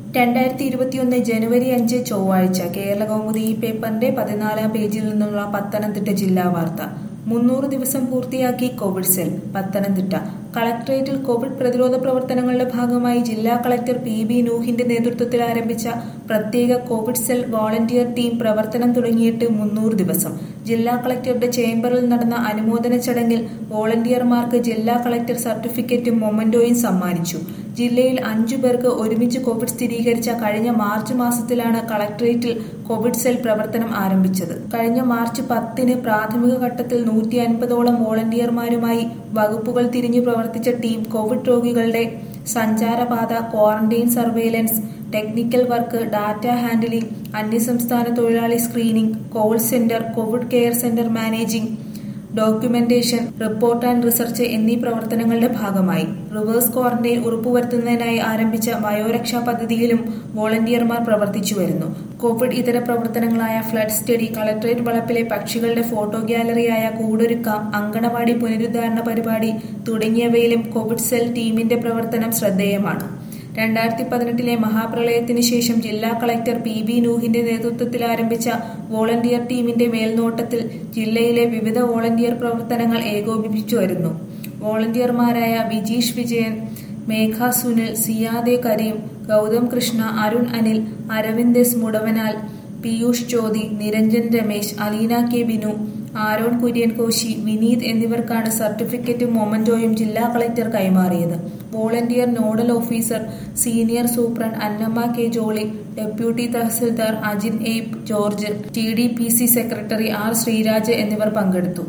രണ്ടായിരത്തി ഇരുപത്തിയൊന്ന് ജനുവരി അഞ്ച് ചൊവ്വാഴ്ച കേരള കൗമുദി ഈ പേപ്പറിന്റെ പതിനാലാം പേജിൽ നിന്നുള്ള പത്തനംതിട്ട ജില്ലാ വാർത്ത മുന്നൂറ് ദിവസം പൂർത്തിയാക്കി കോവിഡ് സെൽ പത്തനംതിട്ട കളക്ടറേറ്റിൽ കോവിഡ് പ്രതിരോധ പ്രവർത്തനങ്ങളുടെ ഭാഗമായി ജില്ലാ കളക്ടർ പി ബി നൂഹിന്റെ നേതൃത്വത്തിൽ ആരംഭിച്ച പ്രത്യേക കോവിഡ് സെൽ വോളണ്ടിയർ ടീം പ്രവർത്തനം തുടങ്ങിയിട്ട് മുന്നൂറ് ദിവസം ജില്ലാ കളക്ടറുടെ ചേംബറിൽ നടന്ന അനുമോദന ചടങ്ങിൽ വോളണ്ടിയർമാർക്ക് ജില്ലാ കളക്ടർ സർട്ടിഫിക്കറ്റും മൊമന്റോയും സമ്മാനിച്ചു ജില്ലയിൽ അഞ്ചു പേർക്ക് ഒരുമിച്ച് കോവിഡ് സ്ഥിരീകരിച്ച കഴിഞ്ഞ മാർച്ച് മാസത്തിലാണ് കളക്ടറേറ്റിൽ കോവിഡ് സെൽ പ്രവർത്തനം ആരംഭിച്ചത് കഴിഞ്ഞ മാർച്ച് പത്തിന് പ്രാഥമിക ഘട്ടത്തിൽ നൂറ്റി അൻപതോളം വോളണ്ടിയർമാരുമായി വകുപ്പുകൾ തിരിഞ്ഞു പ്രവർത്തിച്ച ടീം കോവിഡ് രോഗികളുടെ സഞ്ചാരപാത quarantine surveillance technical work data handling അന്യസംസ്ഥാന തൊഴിലാളി screening call centre Covid care centre managing documentation report and research എന്നീ പ്രവർത്തനങ്ങളുടെ ഭാഗമായി റിവേഴ്സ് ക്വാറന്റൈൻ ഉറപ്പുവരുത്തുന്നതിനായി ആരംഭിച്ച വയോരക്ഷാ പദ്ധതിയിലും വോളണ്ടിയർമാർ പ്രവർത്തിച്ചു വരുന്നു കോവിഡ് ഇതര പ്രവർത്തനങ്ങളായ ഫ്ലഡ് സ്റ്റഡി കളക്ടറേറ്റ് വളപ്പിലെ പക്ഷികളുടെ ഫോട്ടോ ഗ്യാലറിയായ കൂടൊരുക്കാം അങ്കണവാടി പുനരുദ്ധാരണ പരിപാടി തുടങ്ങിയവയിലും കോവിഡ് സെൽ ടീമിന്റെ പ്രവർത്തനം ശ്രദ്ധേയമാണ് രണ്ടായിരത്തി പതിനെട്ടിലെ മഹാപ്രളയത്തിന് ശേഷം ജില്ലാ കളക്ടർ പി ബി നൂഹിന്റെ നേതൃത്വത്തിൽ ആരംഭിച്ച വോളണ്ടിയർ ടീമിന്റെ മേൽനോട്ടത്തിൽ ജില്ലയിലെ വിവിധ വോളണ്ടിയർ പ്രവർത്തനങ്ങൾ ഏകോപിപ്പിച്ചു വരുന്നു വോളണ്ടിയർമാരായ വിജീഷ് വിജയൻ മേഘ സുനിൽ സിയാദെ Kareem Gautham Krishna Arun Anil Aravind S Mudavanal Piyush Chothi Niranjan Ramesh Aleena K Binu Aaron Kurian Koshy Vineeth എന്നിവർക്കാണ് സർട്ടിഫിക്കറ്റും മൊമന്റോയും ജില്ലാ കളക്ടർ കൈമാറിയത് volunteer nodal officer senior superintendent Annamma K Jolly deputy തഹസിൽദാർ Ajin Eipe George T D P C secretary R Sreeraj എന്നിവർ പങ്കെടുത്തു